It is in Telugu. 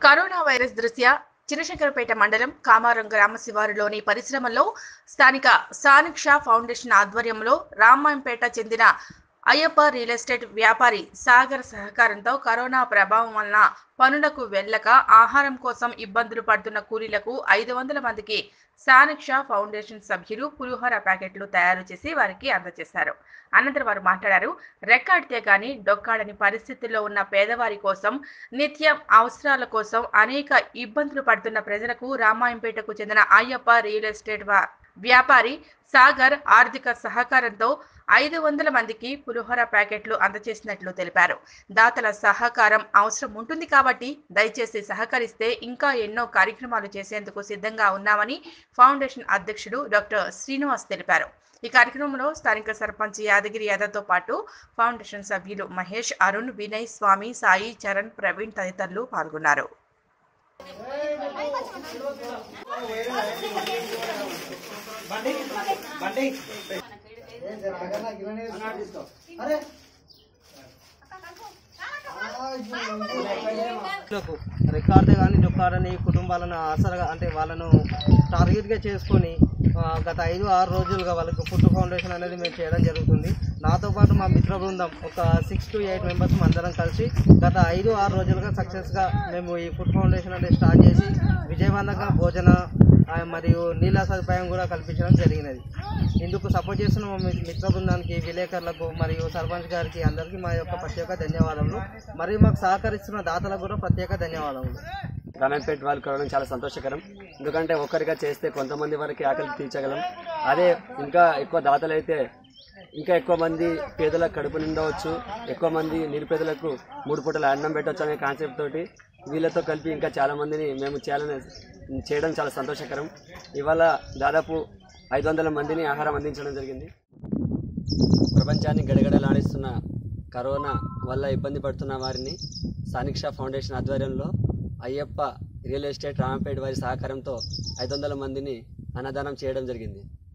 కరోనా వైరస్ దృష్ట్యా చినశంకరపేట మండలం కామారం గ్రామ శివారులోని పరిశ్రమల్లో స్థానిక సానిక్ షా ఫౌండేషన్ ఆధ్వర్యంలో రామాయంపేట చెందిన అయ్యప్ప రియల్ ఎస్టేట్ వ్యాపారి సాగర్ సహకారంతో కరోనా ప్రభావం వలన పనులకు వెళ్ళక ఆహారం కోసం ఇబ్బందులు పడుతున్న కూలీలకు ఐదు వందల మందికి సానిక్ షా ఫౌండేషన్ సభ్యులు పులిహోర ప్యాకెట్లు తయారు చేసి వారికి అందజేశారు అనంతరం వారు మాట్లాడారు రెక్కాడితే గాని డొక్కాడని పరిస్థితుల్లో ఉన్న పేదవారి కోసం నిత్యం అవసరాల కోసం అనేక ఇబ్బందులు పడుతున్న ప్రజలకు రామాయంపేటకు చెందిన అయ్యప్ప రియల్ ఎస్టేట్ వా- వ్యాపారి సాగర్ ఆర్థిక సహకారంతో ఐదు వందల మందికి పులిహోర ప్యాకెట్లు అందజేసినట్లు తెలిపారు దాతల సహకారం అవసరం ఉంటుంది కాబట్టి దయచేసి సహకరిస్తే ఇంకా ఎన్నో కార్యక్రమాలు చేసేందుకు సిద్ధంగా ఉన్నామని ఫౌండేషన్ అధ్యక్షుడు డాక్టర్ శ్రీనివాస్ తెలిపారు ఈ కార్యక్రమంలో స్థానిక సర్పంచ్ యాదగిరి యాదవ్తో పాటు ఫౌండేషన్ సభ్యులు మహేష్ అరుణ్ వినయ్ స్వామి సాయి చరణ్ ప్రవీణ్ తదితరులు పాల్గొన్నారు అరే లకు రికార్డు కానీ డొక్కాడని కుటుంబాలను ఆసరగా అంటే వాళ్ళను టార్గెట్గా చేసుకొని ఆ, గత ఐదు ఆరు రోజులుగా వాళ్ళకి ఫుడ్ ఫౌండేషన్ అనేది మేము చేయడం జరుగుతుంది నాతో పాటు మా మిత్ర బృందం ఒక సిక్స్ టు ఎయిట్ మెంబర్స్ అందరం కలిసి గత ఐదు ఆరు రోజులుగా సక్సెస్గా మేము ఈ ఫుడ్ ఫౌండేషన్ అనేది స్టార్ట్ చేసి విజయవంతంగా భోజన ఆ, మరియు నీళ్ళ సదుపాయం కూడా కల్పించడం జరిగినది ఇందుకు సపోర్ట్ చేస్తున్న మా మి- మిత్ర బృందానికి విలేకరులకు మరియు సర్పంచ్ గారికి అందరికీ మా యొక్క ప్రత్యేక ధన్యవాదములు మరియు మాకు సహకరిస్తున్న దాతలకు కూడా ప్రత్యేక ధన్యవాదములు రామాయణపేట వాళ్ళు కలవడం చాలా సంతోషకరం ఎందుకంటే ఒక్కరిగా చేస్తే కొంతమంది వరకు ఆకలి తీర్చగలం అదే ఇంకా ఎక్కువ దాతలైతే ఇంకా ఎక్కువ మంది పేదలకు కడుపు నిండవచ్చు ఎక్కువ మంది నిరుపేదలకు మూడు పూటల అన్నం పెట్టవచ్చు అనే కాన్సెప్ట్ తోటి వీళ్ళతో కలిపి ఇంకా చాలా మందిని మేము చేయాలని చేయడం చాలా సంతోషకరం ఇవాళ దాదాపు ఐదు వందల మందిని ఆహారం అందించడం జరిగింది ప్రపంచాన్ని గడగడలాడిస్తున్న కరోనా వల్ల ఇబ్బంది పడుతున్న వారిని సానిక్షా ఫౌండేషన్ ఆధ్వర్యంలో అయ్యప్ప రియల్ ఎస్టేట్ రామంపేట వారి సహకారంతో ఐదు వందల మందిని అన్నదానం చేయడం జరిగింది